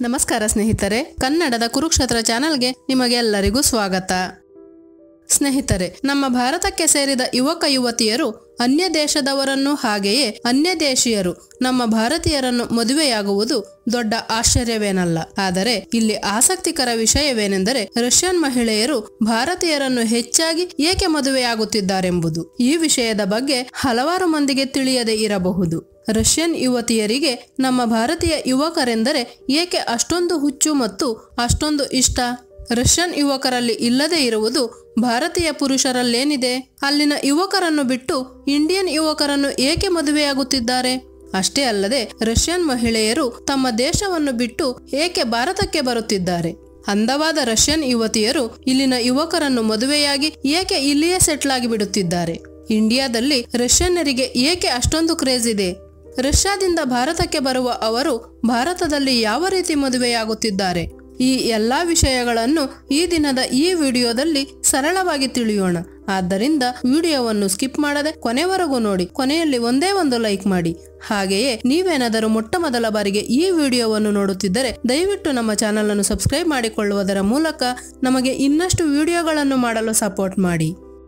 ನಮಸ್ಕಾರ ಸ್ನೇಹಿತರೆ ಕನ್ನಡದ ಕುರುಕ್ಷೇತ್ರ ಚಾನೆಲ್ಗೆ ನಿಮಗೆಲ್ಲರಿಗೂ ಸ್ವಾಗತ ಸ್ನೇಹಿತರೆ ನಮ್ಮ ಭಾರತಕ್ಕೆ ಸೇರಿದ ಯುವಕ ಯುವತಿಯರು ಅನ್ಯ ದೇಶದವರನ್ನು ಹಾಗೆಯೇ ಅನ್ಯ ದೇಶೀಯರು ನಮ್ಮ ಭಾರತೀಯರನ್ನು ಮದುವೆಯಾಗುವುದು ದೊಡ್ಡ ಆಶ್ಚರ್ಯವೇನಲ್ಲ ಆದರೆ ಇಲ್ಲಿ ಆಸಕ್ತಿಕರ ವಿಷಯವೇನೆಂದರೆ ರಷ್ಯನ್ ಮಹಿಳೆಯರು ಭಾರತೀಯರನ್ನು ಹೆಚ್ಚಾಗಿ ಏಕೆ ಮದುವೆಯಾಗುತ್ತಿದ್ದಾರೆಂಬುದು ಈ ವಿಷಯದ ಬಗ್ಗೆ ಹಲವಾರು ಮಂದಿಗೆ ತಿಳಿಯದೇ ಇರಬಹುದು ರಷ್ಯನ್ ಯುವತಿಯರಿಗೆ ನಮ್ಮ ಭಾರತೀಯ ಯುವಕರೆಂದರೆ ಏಕೆ ಅಷ್ಟೊಂದು ಹುಚ್ಚು ಮತ್ತು ಅಷ್ಟೊಂದು ಇಷ್ಟ ರಷ್ಯನ್ ಯುವಕರಲ್ಲಿ ಇಲ್ಲದೆ ಇರುವುದು ಭಾರತೀಯ ಪುರುಷರಲ್ಲೇನಿದೆ ಅಲ್ಲಿನ ಯುವಕರನ್ನು ಬಿಟ್ಟು ಇಂಡಿಯನ್ ಯುವಕರನ್ನು ಏಕೆ ಮದುವೆಯಾಗುತ್ತಿದ್ದಾರೆ ಅಷ್ಟೇ ಅಲ್ಲದೆ ರಷ್ಯನ್ ಮಹಿಳೆಯರು ತಮ್ಮ ದೇಶವನ್ನು ಬಿಟ್ಟು ಏಕೆ ಭಾರತಕ್ಕೆ ಬರುತ್ತಿದ್ದಾರೆ ಅಂದವಾದ ರಷ್ಯನ್ ಯುವತಿಯರು ಇಲ್ಲಿನ ಯುವಕರನ್ನು ಮದುವೆಯಾಗಿ ಏಕೆ ಇಲ್ಲಿಯೇ ಸೆಟ್ಲ್ ಆಗಿ ಬಿಡುತ್ತಿದ್ದಾರೆ ಇಂಡಿಯಾದಲ್ಲಿ ರಷ್ಯನ್ನರಿಗೆ ಏಕೆ ಅಷ್ಟೊಂದು ಕ್ರೇಜ್ ಇದೆ ರಷ್ಯಾದಿಂದ ಭಾರತಕ್ಕೆ ಬರುವ ಅವರು ಭಾರತದಲ್ಲಿ ಯಾವ ರೀತಿ ಮದುವೆಯಾಗುತ್ತಿದ್ದಾರೆ ಈ ಎಲ್ಲಾ ವಿಷಯಗಳನ್ನು ಈ ದಿನದ ಈ ವಿಡಿಯೋದಲ್ಲಿ ಸರಳವಾಗಿ ತಿಳಿಯೋಣ ಆದ್ದರಿಂದ ವಿಡಿಯೋವನ್ನು ಸ್ಕಿಪ್ ಮಾಡದೆ ಕೊನೆವರೆಗೂ ನೋಡಿ ಕೊನೆಯಲ್ಲಿ ಒಂದೇ ಒಂದು ಲೈಕ್ ಮಾಡಿ ಹಾಗೆಯೇ ನೀವೇನಾದರೂ ಮೊಟ್ಟ ಮೊದಲ ಬಾರಿಗೆ ಈ ವಿಡಿಯೋವನ್ನು ನೋಡುತ್ತಿದ್ದರೆ ದಯವಿಟ್ಟು ನಮ್ಮ ಚಾನಲ್ ಅನ್ನು ಸಬ್ಸ್ಕ್ರೈಬ್ ಮಾಡಿಕೊಳ್ಳುವುದರ ಮೂಲಕ ನಮಗೆ ಇನ್ನಷ್ಟು ವಿಡಿಯೋಗಳನ್ನು ಮಾಡಲು ಸಪೋರ್ಟ್ ಮಾಡಿ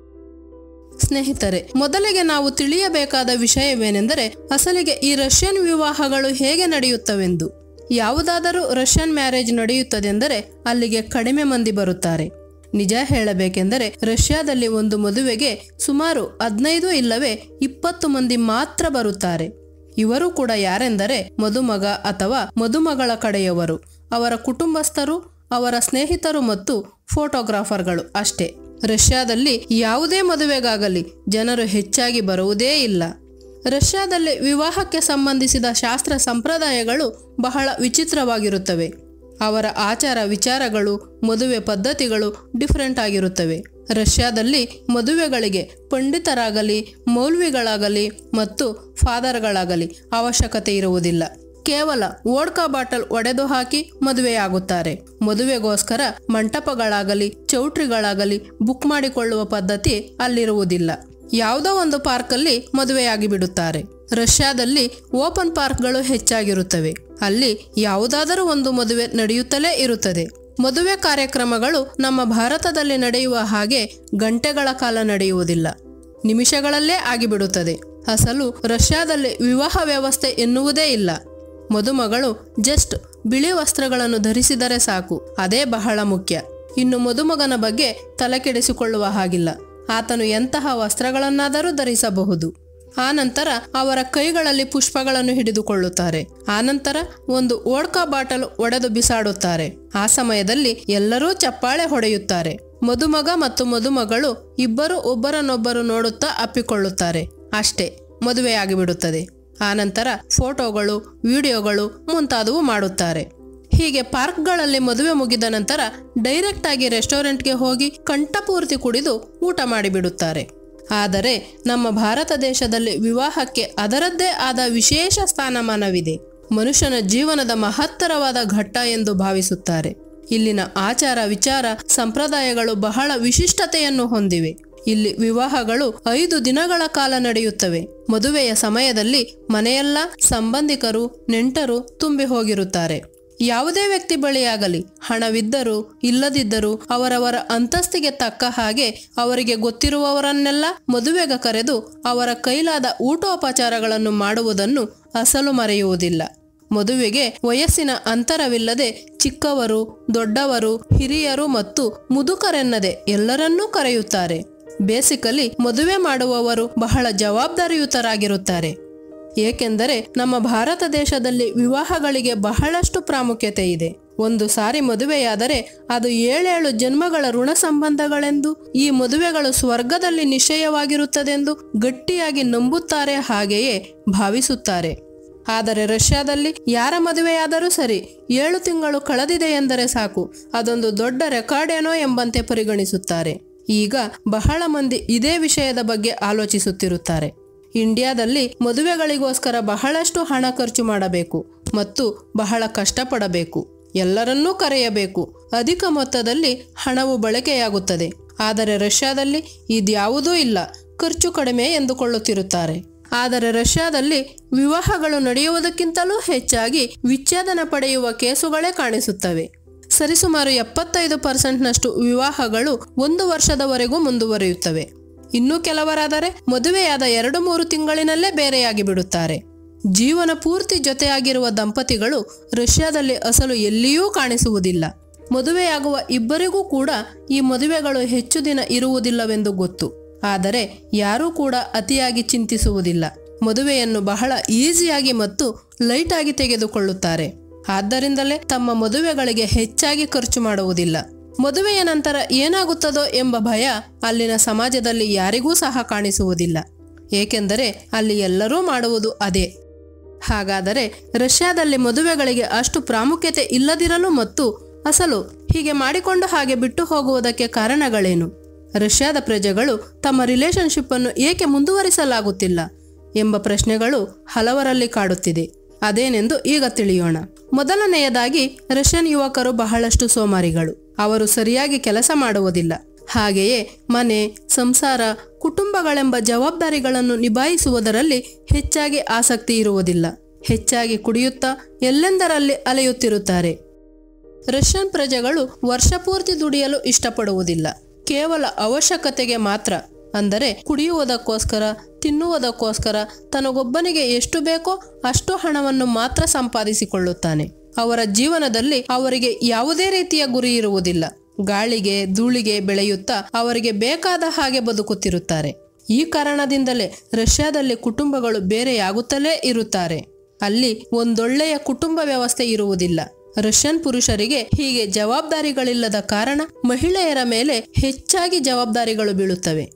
ಸ್ನೇಹಿತರೆ ಮೊದಲಿಗೆ ನಾವು ತಿಳಿಯಬೇಕಾದ ವಿಷಯವೇನೆಂದರೆ ಅಸಲಿಗೆ ಈ ರಷ್ಯನ್ ವಿವಾಹಗಳು ಹೇಗೆ ನಡೆಯುತ್ತವೆಂದು ಯಾವುದಾದರೂ ರಷ್ಯನ್ ಮ್ಯಾರೇಜ್ ನಡೆಯುತ್ತದೆಂದರೆ ಅಲ್ಲಿಗೆ ಕಡಿಮೆ ಮಂದಿ ಬರುತ್ತಾರೆ ನಿಜ ಹೇಳಬೇಕೆಂದರೆ ರಷ್ಯಾದಲ್ಲಿ ಒಂದು ಮದುವೆಗೆ ಸುಮಾರು ಹದಿನೈದು ಇಲ್ಲವೇ ಇಪ್ಪತ್ತು ಮಂದಿ ಮಾತ್ರ ಬರುತ್ತಾರೆ ಇವರು ಕೂಡ ಯಾರೆಂದರೆ ಮದುಮಗ ಅಥವಾ ಮದುಮಗಳ ಕಡೆಯವರು ಅವರ ಕುಟುಂಬಸ್ಥರು ಅವರ ಸ್ನೇಹಿತರು ಮತ್ತು ಫೋಟೋಗ್ರಾಫರ್ಗಳು ಅಷ್ಟೇ ರಷ್ಯಾದಲ್ಲಿ ಯಾವುದೇ ಮದುವೆಗಾಗಲಿ ಜನರು ಹೆಚ್ಚಾಗಿ ಬರುವುದೇ ಇಲ್ಲ ರಷ್ಯಾದಲ್ಲಿ ವಿವಾಹಕ್ಕೆ ಸಂಬಂಧಿಸಿದ ಶಾಸ್ತ್ರ ಸಂಪ್ರದಾಯಗಳು ಬಹಳ ವಿಚಿತ್ರವಾಗಿರುತ್ತವೆ ಅವರ ಆಚಾರ ವಿಚಾರಗಳು ಮದುವೆ ಪದ್ಧತಿಗಳು ಡಿಫರೆಂಟ್ ಆಗಿರುತ್ತವೆ ರಷ್ಯಾದಲ್ಲಿ ಮದುವೆಗಳಿಗೆ ಪಂಡಿತರಾಗಲಿ ಮೌಲ್ವಿಗಳಾಗಲಿ ಮತ್ತು ಫಾದರ್ಗಳಾಗಲಿ ಅವಶ್ಯಕತೆ ಇರುವುದಿಲ್ಲ ಕೇವಲ ವೋಡ್ಕಾ ಬಾಟಲ್ ಒಡೆದು ಹಾಕಿ ಮದುವೆಯಾಗುತ್ತಾರೆ ಮದುವೆಗೋಸ್ಕರ ಮಂಟಪಗಳಾಗಲಿ ಚೌಟ್ರಿಗಳಾಗಲಿ ಬುಕ್ ಮಾಡಿಕೊಳ್ಳುವ ಪದ್ಧತಿ ಅಲ್ಲಿರುವುದಿಲ್ಲ ಯಾವುದೋ ಒಂದು ಪಾರ್ಕಲ್ಲಿ ಮದುವೆಯಾಗಿ ಬಿಡುತ್ತಾರೆ ರಷ್ಯಾದಲ್ಲಿ ಓಪನ್ ಪಾರ್ಕ್ಗಳು ಹೆಚ್ಚಾಗಿರುತ್ತವೆ ಅಲ್ಲಿ ಯಾವುದಾದರೂ ಒಂದು ಮದುವೆ ನಡೆಯುತ್ತಲೇ ಇರುತ್ತದೆ ಮದುವೆ ಕಾರ್ಯಕ್ರಮಗಳು ನಮ್ಮ ಭಾರತದಲ್ಲಿ ನಡೆಯುವ ಹಾಗೆ ಗಂಟೆಗಳ ಕಾಲ ನಡೆಯುವುದಿಲ್ಲ ನಿಮಿಷಗಳಲ್ಲೇ ಆಗಿಬಿಡುತ್ತದೆ ಅಸಲು ರಷ್ಯಾದಲ್ಲಿ ವಿವಾಹ ವ್ಯವಸ್ಥೆ ಎನ್ನುವುದೇ ಇಲ್ಲ ಮದುಮಗಳು ಜಸ್ಟ್ ಬಿಳಿ ವಸ್ತ್ರಗಳನ್ನು ಧರಿಸಿದರೆ ಸಾಕು ಅದೇ ಬಹಳ ಮುಖ್ಯ ಇನ್ನು ಮದುಮಗನ ಬಗ್ಗೆ ತಲೆಕೆಡಿಸಿಕೊಳ್ಳುವ ಹಾಗಿಲ್ಲ ಆತನು ಎಂತಹ ವಸ್ತ್ರಗಳನ್ನಾದರೂ ಧರಿಸಬಹುದು ಆನಂತರ ಅವರ ಕೈಗಳಲ್ಲಿ ಪುಷ್ಪಗಳನ್ನು ಹಿಡಿದುಕೊಳ್ಳುತ್ತಾರೆ ಆನಂತರ ಒಂದು ಓಡ್ಕಾ ಬಾಟಲ್ ಒಡೆದು ಬಿಸಾಡುತ್ತಾರೆ ಆ ಸಮಯದಲ್ಲಿ ಎಲ್ಲರೂ ಚಪ್ಪಾಳೆ ಹೊಡೆಯುತ್ತಾರೆ ಮದುಮಗ ಮತ್ತು ಮದುಮಗಳು ಇಬ್ಬರು ಒಬ್ಬರನ್ನೊಬ್ಬರು ನೋಡುತ್ತಾ ಅಪ್ಪಿಕೊಳ್ಳುತ್ತಾರೆ ಅಷ್ಟೇ ಮದುವೆಯಾಗಿ ಬಿಡುತ್ತದೆ ಆನಂತರ ಫೋಟೋಗಳು ವಿಡಿಯೋಗಳು ಮುಂತಾದವು ಮಾಡುತ್ತಾರೆ ಹೀಗೆ ಪಾರ್ಕ್ಗಳಲ್ಲಿ ಮದುವೆ ಮುಗಿದ ನಂತರ ಡೈರೆಕ್ಟ್ ಆಗಿ ರೆಸ್ಟೋರೆಂಟ್ಗೆ ಹೋಗಿ ಕಂಠಪೂರ್ತಿ ಕುಡಿದು ಊಟ ಮಾಡಿಬಿಡುತ್ತಾರೆ ಆದರೆ ನಮ್ಮ ಭಾರತ ದೇಶದಲ್ಲಿ ವಿವಾಹಕ್ಕೆ ಅದರದ್ದೇ ಆದ ವಿಶೇಷ ಸ್ಥಾನಮಾನವಿದೆ ಮನುಷ್ಯನ ಜೀವನದ ಮಹತ್ತರವಾದ ಘಟ್ಟ ಎಂದು ಭಾವಿಸುತ್ತಾರೆ ಇಲ್ಲಿನ ಆಚಾರ ವಿಚಾರ ಸಂಪ್ರದಾಯಗಳು ಬಹಳ ವಿಶಿಷ್ಟತೆಯನ್ನು ಹೊಂದಿವೆ ಇಲ್ಲಿ ವಿವಾಹಗಳು ಐದು ದಿನಗಳ ಕಾಲ ನಡೆಯುತ್ತವೆ ಮದುವೆಯ ಸಮಯದಲ್ಲಿ ಮನೆಯೆಲ್ಲ ಸಂಬಂಧಿಕರು ನೆಂಟರು ತುಂಬಿ ಹೋಗಿರುತ್ತಾರೆ ಯಾವುದೇ ವ್ಯಕ್ತಿ ಬಳಿಯಾಗಲಿ ಹಣವಿದ್ದರೂ ಇಲ್ಲದಿದ್ದರೂ ಅವರವರ ಅಂತಸ್ತಿಗೆ ತಕ್ಕ ಹಾಗೆ ಅವರಿಗೆ ಗೊತ್ತಿರುವವರನ್ನೆಲ್ಲ ಮದುವೆಗೆ ಕರೆದು ಅವರ ಕೈಲಾದ ಊಟೋಪಚಾರಗಳನ್ನು ಮಾಡುವುದನ್ನು ಅಸಲು ಮರೆಯುವುದಿಲ್ಲ ಮದುವೆಗೆ ವಯಸ್ಸಿನ ಅಂತರವಿಲ್ಲದೆ ಚಿಕ್ಕವರು ದೊಡ್ಡವರು ಹಿರಿಯರು ಮತ್ತು ಮುದುಕರೆನ್ನದೆ ಎಲ್ಲರನ್ನೂ ಕರೆಯುತ್ತಾರೆ ಬೇಸಿಕಲಿ ಮದುವೆ ಮಾಡುವವರು ಬಹಳ ಜವಾಬ್ದಾರಿಯುತರಾಗಿರುತ್ತಾರೆ ಏಕೆಂದರೆ ನಮ್ಮ ಭಾರತ ದೇಶದಲ್ಲಿ ವಿವಾಹಗಳಿಗೆ ಬಹಳಷ್ಟು ಪ್ರಾಮುಖ್ಯತೆ ಇದೆ ಒಂದು ಸಾರಿ ಮದುವೆಯಾದರೆ ಅದು ಏಳೇಳು ಜನ್ಮಗಳ ಋಣ ಸಂಬಂಧಗಳೆಂದು ಈ ಮದುವೆಗಳು ಸ್ವರ್ಗದಲ್ಲಿ ನಿಶ್ಚಯವಾಗಿರುತ್ತದೆಂದು ಗಟ್ಟಿಯಾಗಿ ನಂಬುತ್ತಾರೆ ಹಾಗೆಯೇ ಭಾವಿಸುತ್ತಾರೆ ಆದರೆ ರಷ್ಯಾದಲ್ಲಿ ಯಾರ ಮದುವೆಯಾದರೂ ಸರಿ ಏಳು ತಿಂಗಳು ಕಳೆದಿದೆ ಎಂದರೆ ಸಾಕು ಅದೊಂದು ದೊಡ್ಡ ರೆಕಾರ್ಡೇನೋ ಎಂಬಂತೆ ಪರಿಗಣಿಸುತ್ತಾರೆ ಈಗ ಬಹಳ ಮಂದಿ ಇದೇ ವಿಷಯದ ಬಗ್ಗೆ ಆಲೋಚಿಸುತ್ತಿರುತ್ತಾರೆ ಇಂಡಿಯಾದಲ್ಲಿ ಮದುವೆಗಳಿಗೋಸ್ಕರ ಬಹಳಷ್ಟು ಹಣ ಖರ್ಚು ಮಾಡಬೇಕು ಮತ್ತು ಬಹಳ ಕಷ್ಟಪಡಬೇಕು ಎಲ್ಲರನ್ನೂ ಕರೆಯಬೇಕು ಅಧಿಕ ಮೊತ್ತದಲ್ಲಿ ಹಣವು ಬಳಕೆಯಾಗುತ್ತದೆ ಆದರೆ ರಷ್ಯಾದಲ್ಲಿ ಇದ್ಯಾವುದೂ ಇಲ್ಲ ಖರ್ಚು ಕಡಿಮೆ ಎಂದುಕೊಳ್ಳುತ್ತಿರುತ್ತಾರೆ ಆದರೆ ರಷ್ಯಾದಲ್ಲಿ ವಿವಾಹಗಳು ನಡೆಯುವುದಕ್ಕಿಂತಲೂ ಹೆಚ್ಚಾಗಿ ವಿಚ್ಛೇದನ ಪಡೆಯುವ ಕೇಸುಗಳೇ ಕಾಣಿಸುತ್ತವೆ ಸರಿಸುಮಾರು ಎಪ್ಪತ್ತೈದು ಪರ್ಸೆಂಟ್ನಷ್ಟು ವಿವಾಹಗಳು ಒಂದು ವರ್ಷದವರೆಗೂ ಮುಂದುವರಿಯುತ್ತವೆ ಇನ್ನು ಕೆಲವರಾದರೆ ಮದುವೆಯಾದ ಎರಡು ಮೂರು ತಿಂಗಳಿನಲ್ಲೇ ಬೇರೆಯಾಗಿ ಬಿಡುತ್ತಾರೆ ಜೀವನ ಪೂರ್ತಿ ಜೊತೆಯಾಗಿರುವ ದಂಪತಿಗಳು ರಷ್ಯಾದಲ್ಲಿ ಅಸಲು ಎಲ್ಲಿಯೂ ಕಾಣಿಸುವುದಿಲ್ಲ ಮದುವೆಯಾಗುವ ಇಬ್ಬರಿಗೂ ಕೂಡ ಈ ಮದುವೆಗಳು ಹೆಚ್ಚು ದಿನ ಇರುವುದಿಲ್ಲವೆಂದು ಗೊತ್ತು ಆದರೆ ಯಾರೂ ಕೂಡ ಅತಿಯಾಗಿ ಚಿಂತಿಸುವುದಿಲ್ಲ ಮದುವೆಯನ್ನು ಬಹಳ ಈಸಿಯಾಗಿ ಮತ್ತು ಲೈಟ್ ಆಗಿ ತೆಗೆದುಕೊಳ್ಳುತ್ತಾರೆ ಆದ್ದರಿಂದಲೇ ತಮ್ಮ ಮದುವೆಗಳಿಗೆ ಹೆಚ್ಚಾಗಿ ಖರ್ಚು ಮಾಡುವುದಿಲ್ಲ ಮದುವೆಯ ನಂತರ ಏನಾಗುತ್ತದೋ ಎಂಬ ಭಯ ಅಲ್ಲಿನ ಸಮಾಜದಲ್ಲಿ ಯಾರಿಗೂ ಸಹ ಕಾಣಿಸುವುದಿಲ್ಲ ಏಕೆಂದರೆ ಅಲ್ಲಿ ಎಲ್ಲರೂ ಮಾಡುವುದು ಅದೇ ಹಾಗಾದರೆ ರಷ್ಯಾದಲ್ಲಿ ಮದುವೆಗಳಿಗೆ ಅಷ್ಟು ಪ್ರಾಮುಖ್ಯತೆ ಇಲ್ಲದಿರಲು ಮತ್ತು ಅಸಲು ಹೀಗೆ ಮಾಡಿಕೊಂಡು ಹಾಗೆ ಬಿಟ್ಟು ಹೋಗುವುದಕ್ಕೆ ಕಾರಣಗಳೇನು ರಷ್ಯಾದ ಪ್ರಜೆಗಳು ತಮ್ಮ ರಿಲೇಶನ್ಶಿಪ್ ಅನ್ನು ಏಕೆ ಮುಂದುವರಿಸಲಾಗುತ್ತಿಲ್ಲ ಎಂಬ ಪ್ರಶ್ನೆಗಳು ಹಲವರಲ್ಲಿ ಕಾಡುತ್ತಿದೆ ಅದೇನೆಂದು ಈಗ ತಿಳಿಯೋಣ ಮೊದಲನೆಯದಾಗಿ ರಷ್ಯನ್ ಯುವಕರು ಬಹಳಷ್ಟು ಸೋಮಾರಿಗಳು ಅವರು ಸರಿಯಾಗಿ ಕೆಲಸ ಮಾಡುವುದಿಲ್ಲ ಹಾಗೆಯೇ ಮನೆ ಸಂಸಾರ ಕುಟುಂಬಗಳೆಂಬ ಜವಾಬ್ದಾರಿಗಳನ್ನು ನಿಭಾಯಿಸುವುದರಲ್ಲಿ ಹೆಚ್ಚಾಗಿ ಆಸಕ್ತಿ ಇರುವುದಿಲ್ಲ ಹೆಚ್ಚಾಗಿ ಕುಡಿಯುತ್ತಾ ಎಲ್ಲೆಂದರಲ್ಲಿ ಅಲೆಯುತ್ತಿರುತ್ತಾರೆ ರಷ್ಯನ್ ಪ್ರಜೆಗಳು ವರ್ಷಪೂರ್ತಿ ದುಡಿಯಲು ಇಷ್ಟಪಡುವುದಿಲ್ಲ ಕೇವಲ ಅವಶ್ಯಕತೆಗೆ ಮಾತ್ರ ಅಂದರೆ ಕುಡಿಯುವುದಕ್ಕೋಸ್ಕರ ತಿನ್ನುವುದಕ್ಕೋಸ್ಕರ ತನಗೊಬ್ಬನಿಗೆ ಎಷ್ಟು ಬೇಕೋ ಅಷ್ಟು ಹಣವನ್ನು ಮಾತ್ರ ಸಂಪಾದಿಸಿಕೊಳ್ಳುತ್ತಾನೆ ಅವರ ಜೀವನದಲ್ಲಿ ಅವರಿಗೆ ಯಾವುದೇ ರೀತಿಯ ಗುರಿ ಇರುವುದಿಲ್ಲ ಗಾಳಿಗೆ ಧೂಳಿಗೆ ಬೆಳೆಯುತ್ತಾ ಅವರಿಗೆ ಬೇಕಾದ ಹಾಗೆ ಬದುಕುತ್ತಿರುತ್ತಾರೆ ಈ ಕಾರಣದಿಂದಲೇ ರಷ್ಯಾದಲ್ಲಿ ಕುಟುಂಬಗಳು ಬೇರೆಯಾಗುತ್ತಲೇ ಇರುತ್ತಾರೆ ಅಲ್ಲಿ ಒಂದೊಳ್ಳೆಯ ಕುಟುಂಬ ವ್ಯವಸ್ಥೆ ಇರುವುದಿಲ್ಲ ರಷ್ಯನ್ ಪುರುಷರಿಗೆ ಹೀಗೆ ಜವಾಬ್ದಾರಿಗಳಿಲ್ಲದ ಕಾರಣ ಮಹಿಳೆಯರ ಮೇಲೆ ಹೆಚ್ಚಾಗಿ ಜವಾಬ್ದಾರಿಗಳು ಬೀಳುತ್ತವೆ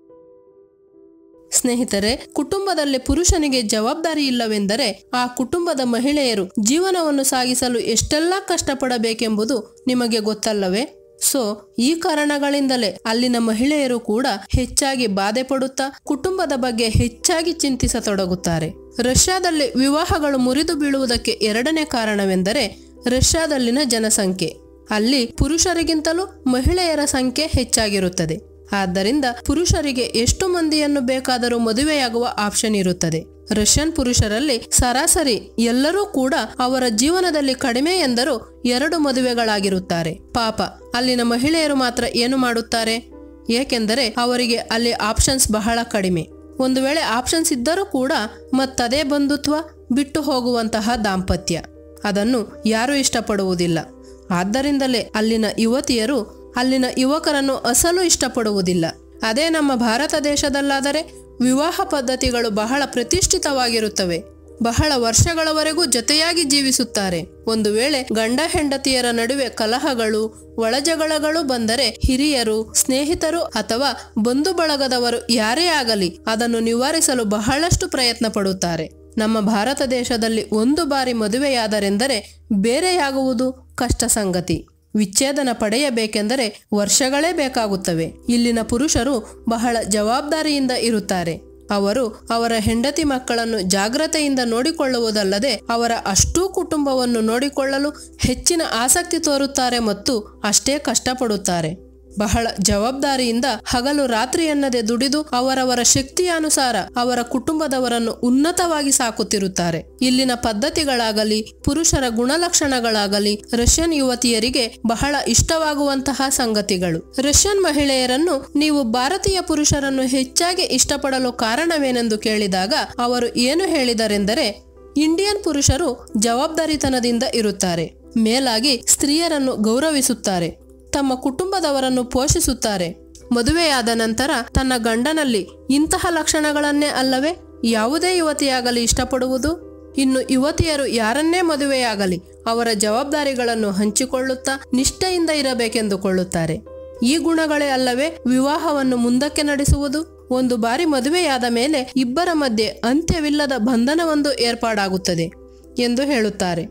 ಸ್ನೇಹಿತರೆ ಕುಟುಂಬದಲ್ಲಿ ಪುರುಷನಿಗೆ ಜವಾಬ್ದಾರಿ ಇಲ್ಲವೆಂದರೆ ಆ ಕುಟುಂಬದ ಮಹಿಳೆಯರು ಜೀವನವನ್ನು ಸಾಗಿಸಲು ಎಷ್ಟೆಲ್ಲ ಕಷ್ಟಪಡಬೇಕೆಂಬುದು ನಿಮಗೆ ಗೊತ್ತಲ್ಲವೇ ಸೊ ಈ ಕಾರಣಗಳಿಂದಲೇ ಅಲ್ಲಿನ ಮಹಿಳೆಯರು ಕೂಡ ಹೆಚ್ಚಾಗಿ ಬಾಧೆ ಪಡುತ್ತಾ ಕುಟುಂಬದ ಬಗ್ಗೆ ಹೆಚ್ಚಾಗಿ ಚಿಂತಿಸತೊಡಗುತ್ತಾರೆ ರಷ್ಯಾದಲ್ಲಿ ವಿವಾಹಗಳು ಮುರಿದು ಬೀಳುವುದಕ್ಕೆ ಎರಡನೇ ಕಾರಣವೆಂದರೆ ರಷ್ಯಾದಲ್ಲಿನ ಜನಸಂಖ್ಯೆ ಅಲ್ಲಿ ಪುರುಷರಿಗಿಂತಲೂ ಮಹಿಳೆಯರ ಸಂಖ್ಯೆ ಹೆಚ್ಚಾಗಿರುತ್ತದೆ ಆದ್ದರಿಂದ ಪುರುಷರಿಗೆ ಎಷ್ಟು ಮಂದಿಯನ್ನು ಬೇಕಾದರೂ ಮದುವೆಯಾಗುವ ಆಪ್ಷನ್ ಇರುತ್ತದೆ ರಷ್ಯನ್ ಪುರುಷರಲ್ಲಿ ಸರಾಸರಿ ಎಲ್ಲರೂ ಕೂಡ ಅವರ ಜೀವನದಲ್ಲಿ ಕಡಿಮೆ ಎಂದರೂ ಎರಡು ಮದುವೆಗಳಾಗಿರುತ್ತಾರೆ ಪಾಪ ಅಲ್ಲಿನ ಮಹಿಳೆಯರು ಮಾತ್ರ ಏನು ಮಾಡುತ್ತಾರೆ ಏಕೆಂದರೆ ಅವರಿಗೆ ಅಲ್ಲಿ ಆಪ್ಷನ್ಸ್ ಬಹಳ ಕಡಿಮೆ ಒಂದು ವೇಳೆ ಆಪ್ಷನ್ಸ್ ಇದ್ದರೂ ಕೂಡ ಮತ್ತದೇ ಬಂಧುತ್ವ ಬಿಟ್ಟು ಹೋಗುವಂತಹ ದಾಂಪತ್ಯ ಅದನ್ನು ಯಾರೂ ಇಷ್ಟಪಡುವುದಿಲ್ಲ ಆದ್ದರಿಂದಲೇ ಅಲ್ಲಿನ ಯುವತಿಯರು ಅಲ್ಲಿನ ಯುವಕರನ್ನು ಅಸಲು ಇಷ್ಟಪಡುವುದಿಲ್ಲ ಅದೇ ನಮ್ಮ ಭಾರತ ದೇಶದಲ್ಲಾದರೆ ವಿವಾಹ ಪದ್ಧತಿಗಳು ಬಹಳ ಪ್ರತಿಷ್ಠಿತವಾಗಿರುತ್ತವೆ ಬಹಳ ವರ್ಷಗಳವರೆಗೂ ಜೊತೆಯಾಗಿ ಜೀವಿಸುತ್ತಾರೆ ಒಂದು ವೇಳೆ ಗಂಡ ಹೆಂಡತಿಯರ ನಡುವೆ ಕಲಹಗಳು ಒಳಜಗಳಗಳು ಬಂದರೆ ಹಿರಿಯರು ಸ್ನೇಹಿತರು ಅಥವಾ ಬಂಧು ಬಳಗದವರು ಯಾರೇ ಆಗಲಿ ಅದನ್ನು ನಿವಾರಿಸಲು ಬಹಳಷ್ಟು ಪ್ರಯತ್ನ ಪಡುತ್ತಾರೆ ನಮ್ಮ ಭಾರತ ದೇಶದಲ್ಲಿ ಒಂದು ಬಾರಿ ಮದುವೆಯಾದರೆಂದರೆ ಬೇರೆಯಾಗುವುದು ಕಷ್ಟ ಸಂಗತಿ ವಿಚ್ಛೇದನ ಪಡೆಯಬೇಕೆಂದರೆ ವರ್ಷಗಳೇ ಬೇಕಾಗುತ್ತವೆ ಇಲ್ಲಿನ ಪುರುಷರು ಬಹಳ ಜವಾಬ್ದಾರಿಯಿಂದ ಇರುತ್ತಾರೆ ಅವರು ಅವರ ಹೆಂಡತಿ ಮಕ್ಕಳನ್ನು ಜಾಗ್ರತೆಯಿಂದ ನೋಡಿಕೊಳ್ಳುವುದಲ್ಲದೆ ಅವರ ಅಷ್ಟೂ ಕುಟುಂಬವನ್ನು ನೋಡಿಕೊಳ್ಳಲು ಹೆಚ್ಚಿನ ಆಸಕ್ತಿ ತೋರುತ್ತಾರೆ ಮತ್ತು ಅಷ್ಟೇ ಕಷ್ಟಪಡುತ್ತಾರೆ ಬಹಳ ಜವಾಬ್ದಾರಿಯಿಂದ ಹಗಲು ರಾತ್ರಿ ಎನ್ನದೆ ದುಡಿದು ಅವರವರ ಶಕ್ತಿಯಾನುಸಾರ ಅವರ ಕುಟುಂಬದವರನ್ನು ಉನ್ನತವಾಗಿ ಸಾಕುತ್ತಿರುತ್ತಾರೆ ಇಲ್ಲಿನ ಪದ್ಧತಿಗಳಾಗಲಿ ಪುರುಷರ ಗುಣಲಕ್ಷಣಗಳಾಗಲಿ ರಷ್ಯನ್ ಯುವತಿಯರಿಗೆ ಬಹಳ ಇಷ್ಟವಾಗುವಂತಹ ಸಂಗತಿಗಳು ರಷ್ಯನ್ ಮಹಿಳೆಯರನ್ನು ನೀವು ಭಾರತೀಯ ಪುರುಷರನ್ನು ಹೆಚ್ಚಾಗಿ ಇಷ್ಟಪಡಲು ಕಾರಣವೇನೆಂದು ಕೇಳಿದಾಗ ಅವರು ಏನು ಹೇಳಿದರೆಂದರೆ ಇಂಡಿಯನ್ ಪುರುಷರು ಜವಾಬ್ದಾರಿತನದಿಂದ ಇರುತ್ತಾರೆ ಮೇಲಾಗಿ ಸ್ತ್ರೀಯರನ್ನು ಗೌರವಿಸುತ್ತಾರೆ ತಮ್ಮ ಕುಟುಂಬದವರನ್ನು ಪೋಷಿಸುತ್ತಾರೆ ಮದುವೆಯಾದ ನಂತರ ತನ್ನ ಗಂಡನಲ್ಲಿ ಇಂತಹ ಲಕ್ಷಣಗಳನ್ನೇ ಅಲ್ಲವೇ ಯಾವುದೇ ಯುವತಿಯಾಗಲಿ ಇಷ್ಟಪಡುವುದು ಇನ್ನು ಯುವತಿಯರು ಯಾರನ್ನೇ ಮದುವೆಯಾಗಲಿ ಅವರ ಜವಾಬ್ದಾರಿಗಳನ್ನು ಹಂಚಿಕೊಳ್ಳುತ್ತಾ ನಿಷ್ಠೆಯಿಂದ ಇರಬೇಕೆಂದುಕೊಳ್ಳುತ್ತಾರೆ ಈ ಗುಣಗಳೇ ಅಲ್ಲವೇ ವಿವಾಹವನ್ನು ಮುಂದಕ್ಕೆ ನಡೆಸುವುದು ಒಂದು ಬಾರಿ ಮದುವೆಯಾದ ಮೇಲೆ ಇಬ್ಬರ ಮಧ್ಯೆ ಅಂತ್ಯವಿಲ್ಲದ ಬಂಧನವೊಂದು ಏರ್ಪಾಡಾಗುತ್ತದೆ ಎಂದು ಹೇಳುತ್ತಾರೆ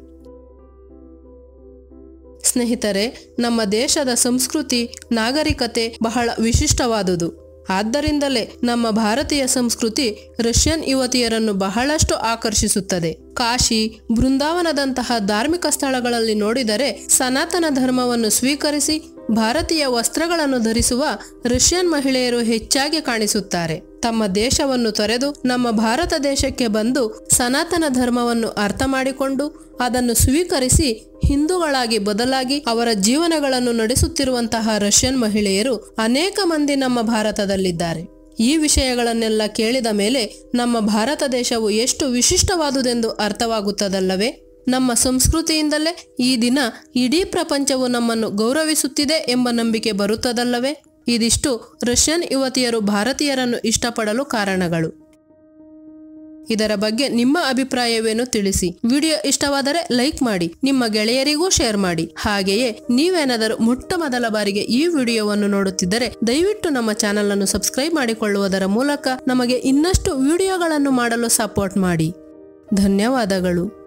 ಸ್ನೇಹಿತರೆ ನಮ್ಮ ದೇಶದ ಸಂಸ್ಕೃತಿ ನಾಗರಿಕತೆ ಬಹಳ ವಿಶಿಷ್ಟವಾದುದು ಆದ್ದರಿಂದಲೇ ನಮ್ಮ ಭಾರತೀಯ ಸಂಸ್ಕೃತಿ ರಷ್ಯನ್ ಯುವತಿಯರನ್ನು ಬಹಳಷ್ಟು ಆಕರ್ಷಿಸುತ್ತದೆ ಕಾಶಿ ಬೃಂದಾವನದಂತಹ ಧಾರ್ಮಿಕ ಸ್ಥಳಗಳಲ್ಲಿ ನೋಡಿದರೆ ಸನಾತನ ಧರ್ಮವನ್ನು ಸ್ವೀಕರಿಸಿ ಭಾರತೀಯ ವಸ್ತ್ರಗಳನ್ನು ಧರಿಸುವ ರಷ್ಯನ್ ಮಹಿಳೆಯರು ಹೆಚ್ಚಾಗಿ ಕಾಣಿಸುತ್ತಾರೆ ತಮ್ಮ ದೇಶವನ್ನು ತೊರೆದು ನಮ್ಮ ಭಾರತ ದೇಶಕ್ಕೆ ಬಂದು ಸನಾತನ ಧರ್ಮವನ್ನು ಅರ್ಥ ಮಾಡಿಕೊಂಡು ಅದನ್ನು ಸ್ವೀಕರಿಸಿ ಹಿಂದೂಗಳಾಗಿ ಬದಲಾಗಿ ಅವರ ಜೀವನಗಳನ್ನು ನಡೆಸುತ್ತಿರುವಂತಹ ರಷ್ಯನ್ ಮಹಿಳೆಯರು ಅನೇಕ ಮಂದಿ ನಮ್ಮ ಭಾರತದಲ್ಲಿದ್ದಾರೆ ಈ ವಿಷಯಗಳನ್ನೆಲ್ಲ ಕೇಳಿದ ಮೇಲೆ ನಮ್ಮ ಭಾರತ ದೇಶವು ಎಷ್ಟು ವಿಶಿಷ್ಟವಾದುದೆಂದು ಅರ್ಥವಾಗುತ್ತದಲ್ಲವೇ ನಮ್ಮ ಸಂಸ್ಕೃತಿಯಿಂದಲೇ ಈ ದಿನ ಇಡೀ ಪ್ರಪಂಚವು ನಮ್ಮನ್ನು ಗೌರವಿಸುತ್ತಿದೆ ಎಂಬ ನಂಬಿಕೆ ಬರುತ್ತದಲ್ಲವೇ ಇದಿಷ್ಟು ರಷ್ಯನ್ ಯುವತಿಯರು ಭಾರತೀಯರನ್ನು ಇಷ್ಟಪಡಲು ಕಾರಣಗಳು ಇದರ ಬಗ್ಗೆ ನಿಮ್ಮ ಅಭಿಪ್ರಾಯವೇನು ತಿಳಿಸಿ ವಿಡಿಯೋ ಇಷ್ಟವಾದರೆ ಲೈಕ್ ಮಾಡಿ ನಿಮ್ಮ ಗೆಳೆಯರಿಗೂ ಶೇರ್ ಮಾಡಿ ಹಾಗೆಯೇ ನೀವೇನಾದರೂ ಮೊಟ್ಟ ಮೊದಲ ಬಾರಿಗೆ ಈ ವಿಡಿಯೋವನ್ನು ನೋಡುತ್ತಿದ್ದರೆ ದಯವಿಟ್ಟು ನಮ್ಮ ಚಾನಲ್ ಅನ್ನು ಸಬ್ಸ್ಕ್ರೈಬ್ ಮಾಡಿಕೊಳ್ಳುವುದರ ಮೂಲಕ ನಮಗೆ ಇನ್ನಷ್ಟು ವಿಡಿಯೋಗಳನ್ನು ಮಾಡಲು ಸಪೋರ್ಟ್ ಮಾಡಿ ಧನ್ಯವಾದಗಳು